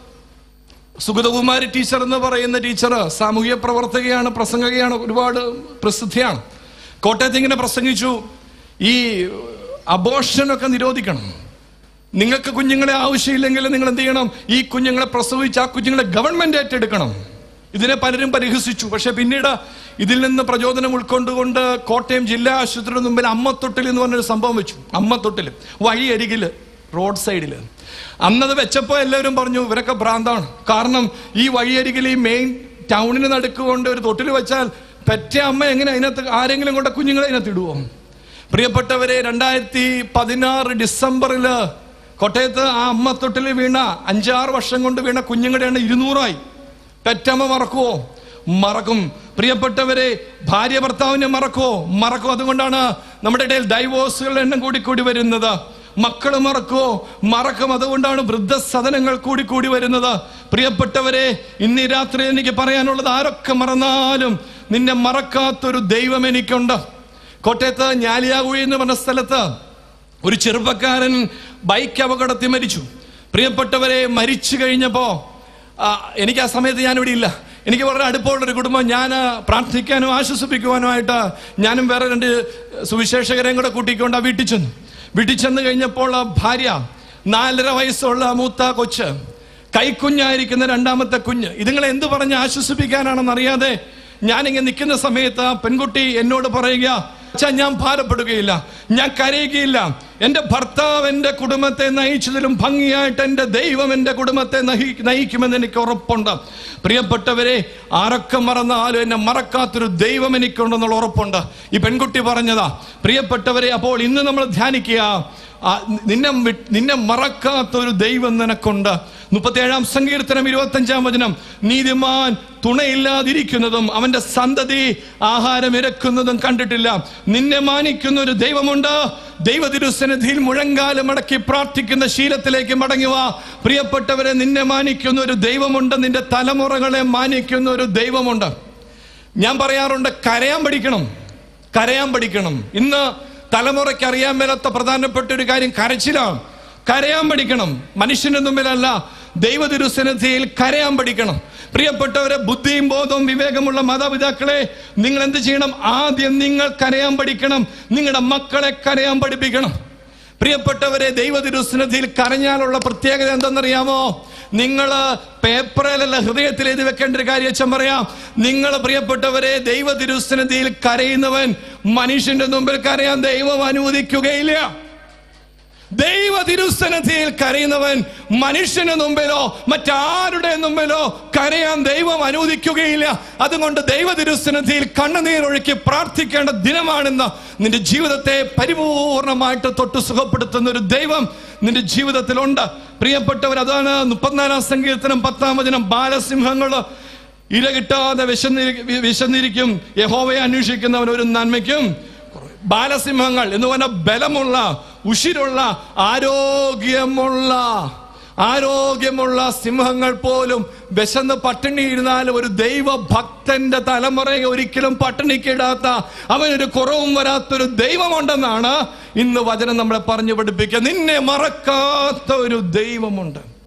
സുഗതകുമാരി ടീച്ചർ എന്ന് പറയുന്ന ടീച്ചർ സാമൂഹ്യ പ്രവർത്തകയാണ് പ്രസംഗകയാണ് ഒരുപാട് പ്രസിദ്ധിയാണ് കോട്ടയത്ത് ഇങ്ങനെ പ്രസംഗിച്ചു ഈ അബോഷനൊക്കെ നിരോധിക്കണം നിങ്ങൾക്ക് കുഞ്ഞുങ്ങളെ ആവശ്യമില്ലെങ്കിൽ നിങ്ങൾ എന്ത് ചെയ്യണം ഈ കുഞ്ഞുങ്ങളെ പ്രസവിച്ച് ആ കുഞ്ഞുങ്ങളെ ഗവൺമെന്റ് ഏറ്റെടുക്കണം ഇതിനെ പലരും പരിഹസിച്ചു പക്ഷെ പിന്നീട് ഇതിൽ നിന്ന് പ്രചോദനം ഉൾക്കൊണ്ടുകൊണ്ട് കോട്ടയം ജില്ലാ ആശുപത്രിയുടെ മുമ്പിൽ അമ്മത്തൊട്ടിൽ എന്ന് പറഞ്ഞൊരു സംഭവം വെച്ചു അമ്മത്തൊട്ടിൽ വഴിയരികില് റോഡ് സൈഡില് അന്നത് വെച്ചപ്പോൾ എല്ലാവരും പറഞ്ഞു ഇവരൊക്കെ ഭ്രാന്താണ് കാരണം ഈ വഴിയരികിൽ ഈ മെയിൻ ടൗണിന് നടുക്ക് കൊണ്ട് ഒരു തൊട്ടിൽ വെച്ചാൽ പെറ്റ അമ്മ എങ്ങനെ അതിനകത്ത് ആരെങ്കിലും കൊണ്ട് കുഞ്ഞുങ്ങളെ അതിനകത്ത് ഇടുവോ പ്രിയപ്പെട്ടവരെ രണ്ടായിരത്തി പതിനാറ് ഡിസംബറില് കോട്ടയത്ത് ആ അമ്മ തൊട്ടിൽ വീണ അഞ്ചാറ് വർഷം കൊണ്ട് വീണ കുഞ്ഞുങ്ങളുടെ എണ്ണം ഇരുന്നൂറായി പെറ്റമ്മ മറക്കുവോ മറക്കും പ്രിയപ്പെട്ടവരെ ഭാര്യ ഭർത്താവിനെ മറക്കുവോ മറക്കും അതുകൊണ്ടാണ് നമ്മുടെ ഇടയിൽ ഡൈവോഴ്സുകളുടെ എണ്ണം കൂടി കൂടി വരുന്നത് മക്കൾ മറക്കുവോ മറക്കും അതുകൊണ്ടാണ് വൃദ്ധസദനങ്ങൾ കൂടി കൂടി വരുന്നത് പ്രിയപ്പെട്ടവരെ ഇന്ന് ഈ രാത്രി എനിക്ക് പറയാനുള്ളത് ആരൊക്കെ മറന്നാലും നിന്നെ മറക്കാത്തൊരു ദൈവം എനിക്കുണ്ട് കോട്ടയത്ത് ഞാലിയാകുഴി എന്ന് പറഞ്ഞ സ്ഥലത്ത് ഒരു ചെറുപ്പക്കാരൻ ബൈക്ക് അപകടത്തിൽ മരിച്ചു പ്രിയപ്പെട്ടവരെ മരിച്ചു കഴിഞ്ഞപ്പോ ആ, എനിക്ക് ആ സമയത്ത് ഞാൻ ഇവിടെ ഇല്ല എനിക്ക് വളരെ അടുപ്പമുള്ള ഒരു കുടുംബം ഞാൻ പ്രാർത്ഥിക്കാനും ആശ്വസിപ്പിക്കുവാനുമായിട്ട് ഞാനും വേറെ രണ്ട് സുവിശേഷകരെയും കൂടെ കൂട്ടിക്കൊണ്ട് ആ വീട്ടിൽ ചെന്നു വീട്ടിൽ ചെന്ന് കഴിഞ്ഞപ്പോൾ ആ ഭാര്യ നാലര വയസ്സുള്ള മൂത്ത കൊച്ച് കൈക്കുഞ്ഞായിരിക്കുന്ന രണ്ടാമത്തെ കുഞ്ഞ് ഇതുങ്ങളെ എന്ത് പറഞ്ഞ് ആശ്വസിപ്പിക്കാനാണെന്ന് അറിയാതെ ഞാനിങ്ങനെ നിൽക്കുന്ന സമയത്ത് ആ പെൺകുട്ടി എന്നോട് പറയുക അച്ഛാ ഞാൻ ഭാരപ്പെടുകയില്ല ഞാൻ കരയുകയില്ല എന്റെ ഭർത്താവ് എന്റെ കുടുംബത്തെ നയിച്ചതിലും ഭംഗിയായിട്ട് എന്റെ ദൈവം എന്റെ കുടുംബത്തെ നഹി- നയിക്കുമെന്ന് എനിക്ക് ഉറപ്പുണ്ട് പ്രിയപ്പെട്ടവരെ ആരൊക്കെ മറന്നാലും എന്നെ മറക്കാത്തൊരു ദൈവം എനിക്കുണ്ടെന്നുള്ള ഉറപ്പുണ്ട് ഈ പെൺകുട്ടി പറഞ്ഞതാ പ്രിയപ്പെട്ടവരെ അപ്പോൾ ഇന്ന് നമ്മൾ ധ്യാനിക്കുക ആ, നിന്നെ വി- നിന്നെ മറക്കാത്തൊരു ദൈവം നിനക്കുണ്ട് മുപ്പത്തിയേഴാം സങ്കീർത്തനം ഇരുപത്തഞ്ചാം വചനം നീതിമാൻ തുണയില്ലാതിരിക്കുന്നതും അവന്റെ സന്തതി ആഹാരം ഇരക്കുന്നതും കണ്ടിട്ടില്ല നിന്നെ മാനിക്കുന്ന ഒരു ദൈവമുണ്ട് ദൈവതിരുസന്നിധിയിൽ മുഴങ്കാലം മടക്കി പ്രാർത്ഥിക്കുന്ന ശീലത്തിലേക്ക് മടങ്ങുക പ്രിയപ്പെട്ടവരെ നിന്നെ മാനിക്കുന്ന ഒരു ദൈവമുണ്ട് നിന്റെ തലമുറകളെ മാനിക്കുന്ന ഒരു ദൈവമുണ്ട് ഞാൻ പറയാറുണ്ട് കരയാൻ പഠിക്കണം കരയാൻ പഠിക്കണം ഇന്ന് തലമുറയ്ക്ക് അറിയാൻ മേലാത്ത പ്രധാനപ്പെട്ട ഒരു കാര്യം കരച്ചിലാണ് കരയാൻ പഠിക്കണം മനുഷ്യന്റെ മുമ്പിലല്ല ദൈവതിരുസന്നിധിയിൽ കരയാൻ പഠിക്കണം പ്രിയപ്പെട്ടവരെ ബുദ്ധിയും ബോധവും വിവേകമുള്ള മാതാപിതാക്കളെ നിങ്ങൾ എന്ത് ചെയ്യണം ആദ്യം നിങ്ങൾ കരയാൻ പഠിക്കണം നിങ്ങളുടെ മക്കളെ കരയാൻ പഠിപ്പിക്കണം പ്രിയപ്പെട്ടവരെ ദൈവതിരുസന്നിധിയിൽ കരഞ്ഞാലുള്ള പ്രത്യേകത എന്തെന്നറിയാമോ നിങ്ങൾ പേപ്പറിലല്ല ഹൃദയത്തിൽ എഴുതി വെക്കേണ്ട ഒരു കാര്യം അച്ഛൻ പറയാം നിങ്ങൾ പ്രിയപ്പെട്ടവരെ ദൈവതിരുസന്നിധിയിൽ കരയുന്നവൻ മനുഷ്യന്റെ മുമ്പിൽ കരയാൻ ദൈവം അനുവദിക്കുകയില്ല ദൈവ തിരുസന്നിധിയിൽ കരയുന്നവൻ മനുഷ്യന് മുമ്പിലോ മറ്റാരുടെ മുമ്പിലോ കരയാൻ ദൈവം അനുവദിക്കുകയില്ല അതുകൊണ്ട് ദൈവ തിരുസന്നിധിയിൽ കണ്ണുനീരൊഴുക്കി പ്രാർത്ഥിക്കേണ്ട ദിനമാണെന്ന് നിന്റെ ജീവിതത്തെ പരിപൂർണമായിട്ട് തൊട്ട് സുഖപ്പെടുത്തുന്ന ഒരു ദൈവം നിന്റെ ജീവിതത്തിലുണ്ട് പ്രിയപ്പെട്ടവർ അതാണ് മുപ്പത്തിനാലാം സങ്കീർത്തനം പത്താം വചനം ബാലസിംഹങ്ങള് ഇര കിട്ടാതെ വിശന്നിരി വിശന്നിരിക്കും യഹോവയെ അന്വേഷിക്കുന്നവൻ ഒരു നന്മയ്ക്കും ബാലസിംഹങ്ങൾ എന്ന് പറഞ്ഞാൽ ബലമുള്ള ഉഷിരുള്ള ആരോഗ്യമുള്ള ആരോഗ്യമുള്ള സിംഹങ്ങൾ പോലും വിശന്ന് പട്ടിണി ഇരുന്നാലും ഒരു ദൈവഭക്തന്റെ തലമുറയെ ഒരിക്കലും പട്ടിണിക്കിടാത്ത അവനൊരു കുറവും വരാത്തൊരു ദൈവമുണ്ടെന്നാണ് ഇന്ന് വചനം നമ്മളെ പറഞ്ഞു പഠിപ്പിക്കുക നിന്നെ മറക്കാത്ത ഒരു ദൈവമുണ്ട്